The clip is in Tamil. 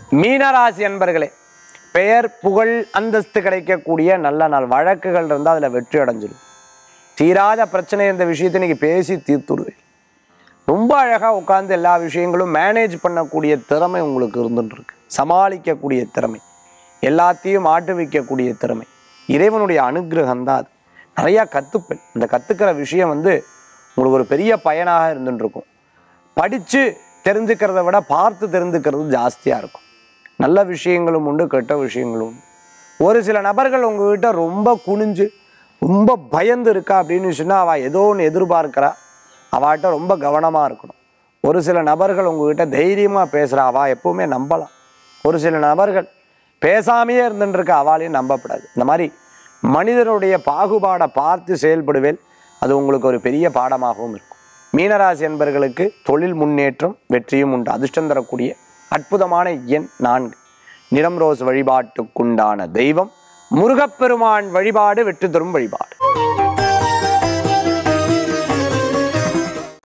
மீனராசி அன்பர்களே பெயர் புகழ் அந்தஸ்து கிடைக்கக்கூடிய நல்ல நாள் வழக்குகள் இருந்தால் அதில் வெற்றி அடைஞ்சிடும் தீராத பிரச்சனை இந்த விஷயத்தை இன்னைக்கு பேசி தீர்த்துடுவேன் ரொம்ப அழகாக உட்காந்து எல்லா விஷயங்களும் மேனேஜ் பண்ணக்கூடிய திறமை உங்களுக்கு இருந்துட்டு இருக்கு சமாளிக்கக்கூடிய திறமை எல்லாத்தையும் ஆட்டு வைக்கக்கூடிய திறமை இறைவனுடைய அனுகிரகம் தான் அது நிறையா கற்றுப்பேன் இந்த கற்றுக்கிற விஷயம் வந்து உங்களுக்கு ஒரு பெரிய பயனாக இருந்துட்டு இருக்கும் படித்து தெரிஞ்சுக்கிறத விட பார்த்து தெரிஞ்சுக்கிறது ஜாஸ்தியாக இருக்கும் நல்ல விஷயங்களும் உண்டு கெட்ட விஷயங்களும் உண்டு ஒரு சில நபர்கள் உங்ககிட்ட ரொம்ப குனிஞ்சு ரொம்ப பயந்து இருக்கா அப்படின்னு சொன்னால் அவள் ஏதோ ஒன்று எதிர்பார்க்கிறா அவள்கிட்ட ரொம்ப கவனமாக இருக்கணும் ஒரு சில நபர்கள் உங்ககிட்ட தைரியமாக பேசுகிறா அவள் எப்பவுமே நம்பலாம் ஒரு சில நபர்கள் பேசாமையே இருந்துட்டு இருக்க அவாளையும் நம்பப்படாது இந்த மாதிரி மனிதனுடைய பாகுபாடை பார்த்து செயல்படுவேல் அது உங்களுக்கு ஒரு பெரிய பாடமாகவும் இருக்கும் மீனராசி என்பர்களுக்கு தொழில் முன்னேற்றம் வெற்றியும் உண்டு அதிர்ஷ்டம் தரக்கூடிய அற்புதமான எண் நான்கு நிறம் ரோஸ் வழிபாட்டுக்குண்டான தெய்வம் முருகப்பெருமான் வழிபாடு வெற்றி தரும் வழிபாடு